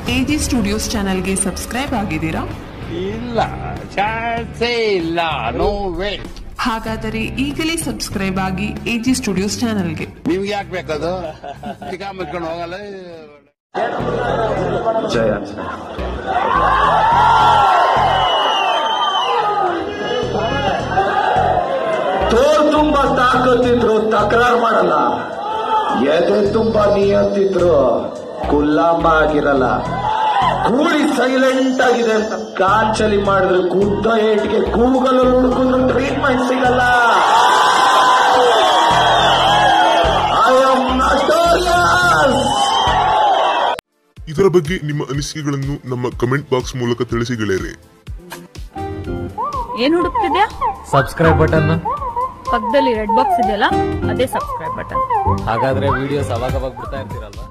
AG studios ಚಾನೆಲ್ಗೆ subscribe ಆಗಿದ್ದೀರಾ ಇಲ್ಲ ಚಾನ್ಸೇ ಇಲ್ಲ ನೋ ವೇ ಹಾಗಾದರೆ ಈಗಲೇ ಸಬ್ಸ್ಕ್ರೈಬ್ ಆಗಿ ಎಜಿ ಸ್ಟುಡಿಯೋಸ್ ಚಾನೆಲ್ಗೆ ನಿಮ್ಗೆ ಯಾಕೆ ಬೇಕದು ಚಿಕ್ಕ ಮುಚ್ಕೊಂಡು ಹೋಗಲ್ಲ ಜಯ ಆಂಜನೇಯ ತೋರ್ ತುಂಬಾ ತಾಕತ್ತಿದ್ರು ತಕರಾರು ಮಾಡಲ್ಲ ಎದೆ ತುಂಬಾ ನಿಯತ್ತಿದ್ರು ಕುಲ್ಲಾಂಬ ಆಗಿರಲ್ಲ ಕೂಡಿ ಸೈಲೆಂಟ್ ಆಗಿದೆ ಅಂತ ಕಾಂಚಲಿ ಮಾಡಿದ್ರೆ ಗುದ್ದ ಏಟಿಗೆ ಗೂಗಲ್ ಹುಡುಕಿದ್ರು ಟ್ರೀಟ್ಮೆಂಟ್ ಸಿಗಲ್ಲ ಐ ಆಮ್ ನಾಟೋರಿಯಸ್ ಇದರ ಬಗ್ಗೆ ನಿಮ್ಮ ಅನಿಸಿಕೆಗಳನ್ನು ನಮ್ಮ ಕಮೆಂಟ್ ಬಾಕ್ಸ್ ಮೂಲಕ ತಿಳಿಸಿ ಗೆಳೆಯರೆ ಏನ್ ಹುಡುಕ್ತಿದ್ಯಾ ಸಬ್ಸ್ಕ್ರೈಬ್ ಬಟನ್ ಪಕ್ಕದಲ್ಲಿ ರೆಡ್ ಬಾಕ್ಸ್ ಇದೆಯಲ್ಲ ಅದೇ ಸಬ್ಸ್ಕ್ರೈಬ್ ಬಟನ್ ಹಾಗಾದ್ರೆ ವಿಡಿಯೋಸ್ ಅವಾಗ ಅವಾಗ ಬಿಡ್ತಾ ಇರ್ತೀರಲ್ವಾ